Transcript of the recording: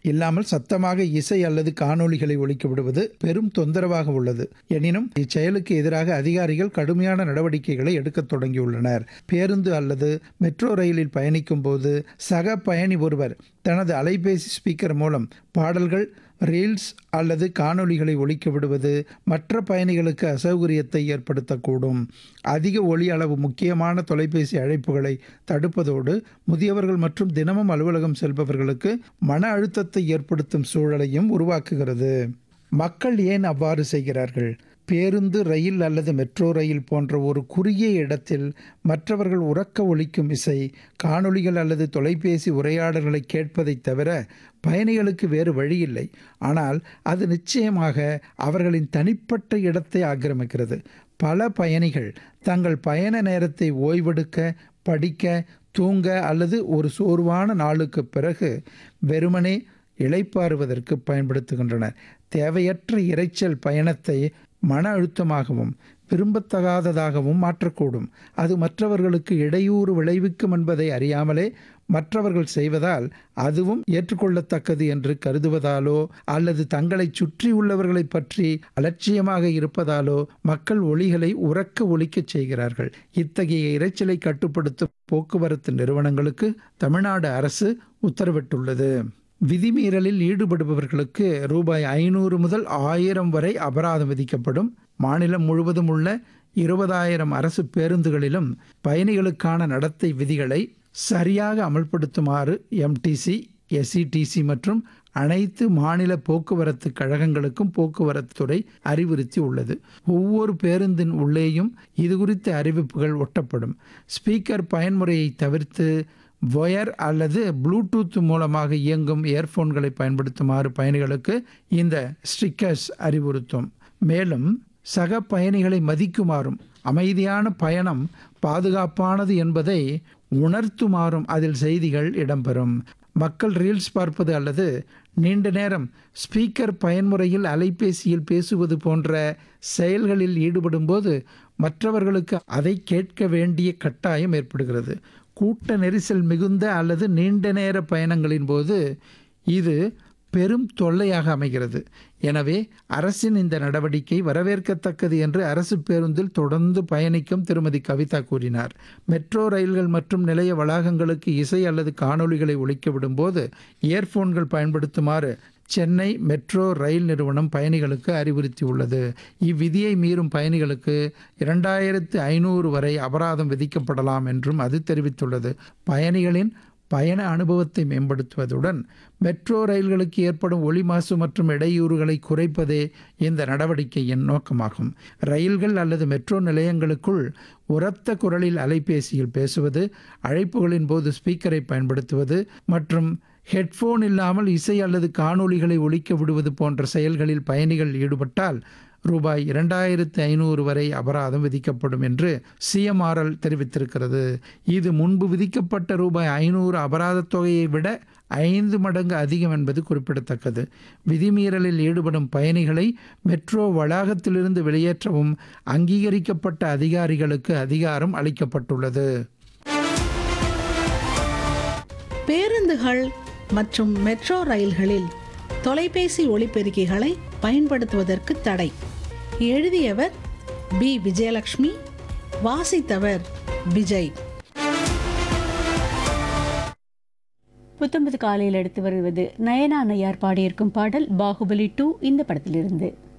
இல்லாமல் சத்தமாக இசை அல்லது காணொளிகளை ஒலிக்க விடுவது பெரும் தொந்தரவாக உள்ளது எனினும் இச்செயலுக்கு எதிராக அதிகாரிகள் கடுமையான நடவடிக்கைகளை எடுக்கத் தொடங்கியுள்ளனர் பேருந்து அல்லது மெட்ரோ ரயிலில் பயணிக்கும் போது சக பயணி ஒருவர் தனது அலைபேசி ஸ்பீக்கர் மூலம் பாடல்கள் ரீல்ஸ் அல்லது காணொளிகளை ஒலிக்க விடுவது மற்ற பயணிகளுக்கு அசௌகரியத்தை ஏற்படுத்தக்கூடும் அதிக ஒலி அளவு முக்கியமான தொலைபேசி அழைப்புகளை தடுப்பதோடு முதியவர்கள் மற்றும் தினமும் அலுவலகம் செல்பவர்களுக்கு மன அழுத்தத்தை ஏற்படுத்தும் சூழலையும் உருவாக்குகிறது மக்கள் ஏன் அவ்வாறு செய்கிறார்கள் பேருந்து ரயில் அல்லது மெட்ரோ ரயில் போன்ற ஒரு குறுகிய இடத்தில் மற்றவர்கள் உறக்க ஒலிக்கும் இசை காணொளிகள் அல்லது தொலைபேசி உரையாடல்களை கேட்பதைத் தவிர பயணிகளுக்கு வேறு வழியில்லை ஆனால் அது நிச்சயமாக அவர்களின் தனிப்பட்ட இடத்தை ஆக்கிரமிக்கிறது பல பயணிகள் தங்கள் பயண நேரத்தை ஓய்வெடுக்க படிக்க தூங்க அல்லது ஒரு சோர்வான நாளுக்கு பிறகு வெறுமனே இளைப்பாறுவதற்கு பயன்படுத்துகின்றனர் தேவையற்ற இரைச்சல் பயணத்தை மன அழுத்தமாகவும் விரும்பத்தகாததாகவும் மாற்றக்கூடும் அது மற்றவர்களுக்கு இடையூறு விளைவிக்கும் என்பதை அறியாமலே மற்றவர்கள் செய்வதால் அதுவும் ஏற்றுக்கொள்ளத்தக்கது என்று கருதுவதாலோ அல்லது தங்களை சுற்றியுள்ளவர்களை பற்றி அலட்சியமாக இருப்பதாலோ மக்கள் ஒளிகளை உறக்க ஒலிக்கச் செய்கிறார்கள் இத்தகைய இரைச்சலை கட்டுப்படுத்தும் போக்குவரத்து நிறுவனங்களுக்கு தமிழ்நாடு அரசு உத்தரவிட்டுள்ளது விதிமீறலில் ஈடுபடுபவர்களுக்கு ரூபாய் ஐநூறு முதல் ஆயிரம் வரை அபராதம் விதிக்கப்படும் மாநிலம் முழுவதும் உள்ள இருபதாயிரம் அரசு பேருந்துகளிலும் பயணிகளுக்கான நடத்தை விதிகளை சரியாக அமல்படுத்துமாறு எம்டிசி எஸ்இடிசி மற்றும் அனைத்து மாநில போக்குவரத்து கழகங்களுக்கும் போக்குவரத்து துறை அறிவுறுத்தி உள்ளது ஒவ்வொரு பேருந்தின் உள்ளேயும் இது குறித்த அறிவிப்புகள் ஒட்டப்படும் ஸ்பீக்கர் பயன்முறையை தவிர்த்து ஒயர் அல்லது ப்ளூடூத் மூலமாக இயங்கும் இயர்ஃபோன்களை பயன்படுத்துமாறு பயணிகளுக்கு இந்த ஸ்டிக்கர்ஸ் அறிவுறுத்தும் மேலும் சக பயணிகளை மதிக்குமாறும் அமைதியான பயணம் பாதுகாப்பானது என்பதை உணர்த்துமாறும் அதில் செய்திகள் இடம்பெறும் மக்கள் ரீல்ஸ் பார்ப்பது அல்லது நீண்ட நேரம் ஸ்பீக்கர் பயன்முறையில் அலைபேசியில் பேசுவது போன்ற செயல்களில் ஈடுபடும்போது மற்றவர்களுக்கு அதை கேட்க வேண்டிய கட்டாயம் ஏற்படுகிறது கூட்ட நெரிசல் மிகுந்த அல்லது நீண்ட நேர பயணங்களின் போது இது பெரும் தொல்லையாக அமைகிறது எனவே அரசின் இந்த நடவடிக்கை வரவேற்கத்தக்கது என்று அரசு பேருந்தில் தொடர்ந்து பயணிக்கும் திருமதி கவிதா கூறினார் மெட்ரோ ரயில்கள் மற்றும் நிலைய வளாகங்களுக்கு இசை அல்லது காணொளிகளை ஒழிக்க விடும்போது இயர்ஃபோன்கள் பயன்படுத்துமாறு சென்னை மெட்ரோ ரயில் நிறுவனம் பயணிகளுக்கு அறிவுறுத்தியுள்ளது இவ்விதியை மீறும் பயணிகளுக்கு இரண்டாயிரத்து ஐநூறு வரை அபராதம் விதிக்கப்படலாம் என்றும் அது தெரிவித்துள்ளது பயணிகளின் பயண அனுபவத்தை மேம்படுத்துவதுடன் மெட்ரோ ரயில்களுக்கு ஏற்படும் ஒளி மாசு மற்றும் இடையூறுகளை குறைப்பதே இந்த நடவடிக்கையின் நோக்கமாகும் ரயில்கள் அல்லது மெட்ரோ நிலையங்களுக்குள் உரத்த குரலில் அலைபேசியில் பேசுவது அழைப்புகளின் போது ஸ்பீக்கரை பயன்படுத்துவது மற்றும் ஹெட்ஃபோன் இல்லாமல் இசை அல்லது காணொளிகளை ஒழிக்க விடுவது போன்ற செயல்களில் பயணிகள் ஈடுபட்டால் ரூபாய் இரண்டாயிரத்து ஐநூறு வரை அபராதம் விதிக்கப்படும் என்று சிஎம்ஆர்எல் தெரிவித்திருக்கிறது இது முன்பு விதிக்கப்பட்ட ரூபாய் ஐநூறு அபராதத் தொகையை விட ஐந்து மடங்கு அதிகம் என்பது குறிப்பிடத்தக்கது விதிமீறலில் ஈடுபடும் பயணிகளை மெட்ரோ வளாகத்திலிருந்து வெளியேற்றவும் அங்கீகரிக்கப்பட்ட அதிகாரிகளுக்கு அதிகாரம் அளிக்கப்பட்டுள்ளது பேருந்துகள் மற்றும் மெட்ரோ ரயில்களில் தொலைபேசி ஒளிபெருக்கிகளை பயன்படுத்துவதற்கு தடை எழுதியவர் பி விஜயலட்சுமி வாசித்தவர் விஜய் புத்தம்பது காலையில் எடுத்து வருவது நயனா நையார் பாடியிருக்கும் பாடல் பாகுபலி டூ இந்த படத்திலிருந்து